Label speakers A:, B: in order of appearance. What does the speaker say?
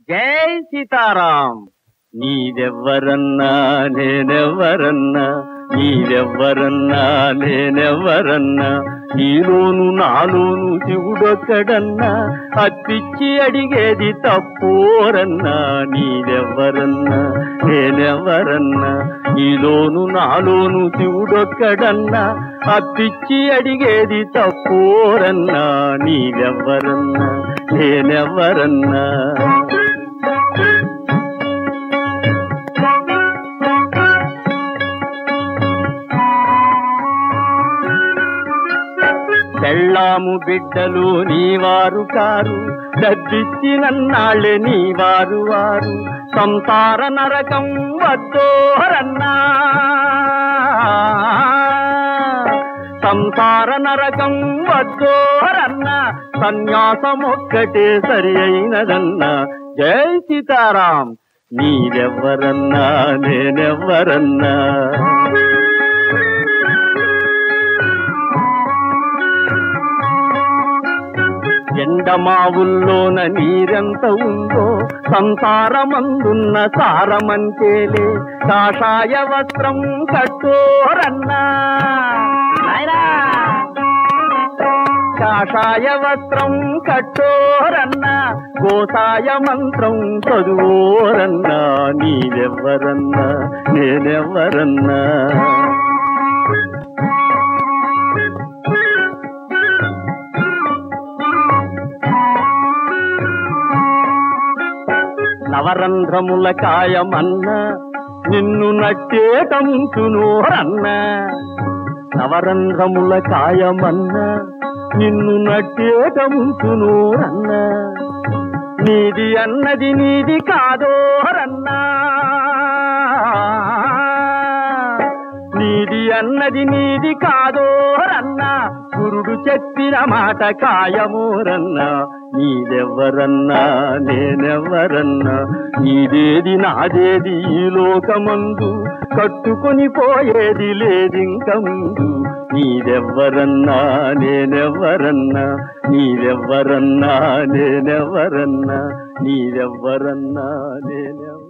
A: జై సీతారాం నీదెవ్వరన్నా నేనెవ్వరన్నా నీదెవ్వరన్నా నేనెవ్వరన్నా నీలోను నాలోను శివుడొక్కడన్నా అప్పిచ్చి అడిగేది తప్పోరన్నా నీదెవ్వరన్నా నేనెవ్వరన్నా నీలోను నాలోను శివుడొక్కడన్నా అప్పిచ్చి అడిగేది తప్పోరన్నా నీదెవ్వరన్నా నేనెవ్వరన్నా పెళ్ళాము బిడ్డలు నీవారు కారు దద్దిచ్చినన్నాళ్ళే నీవారు వారు సంసార నరకం వద్దోరన్నా సంసార నరకం వద్దోరన్నా సన్యాసమొక్కటే సరి అయినదన్నా జై సీతారాం నీదెవ్వరన్నా నేనెవ్వరన్నా ఎండమావుల్లోన నీరెంత ఉందో సంసారమందున్న సారమంతేలే కాషాయ వస్త్రం కట్టోరన్నా నాయనా! కాషాయ వస్త్రం కట్టోరన్నా గోసాయ మంత్రం చదువోరన్నా నీవెవ్వరన్నా నేనెవ్వరన్నా నవరంధ్రముల కాయమన్న నిన్ను నట్టేటంచునోరన్న నవరంధ్రముల కాయమన్న నిన్ను నట్టేటంచునోరన్న నీది అన్నది నీది కాదోరన్నా నీది అన్నది నీది కాదోరన్నా గురుడు చెప్పిన మాట కాయమోరన్నా నీదెవ్వరన్నా నేనెవ్వరన్నా నీదేది నాదేది ఈ లోకమందు కట్టుకొని పోయేది లేదింక ముందు నీదెవ్వరన్నా నేనెవ్వరన్నా నీదెవ్వరన్నా నేనెవ్వరన్నా నీదెవ్వరన్నా నేనెవ్వ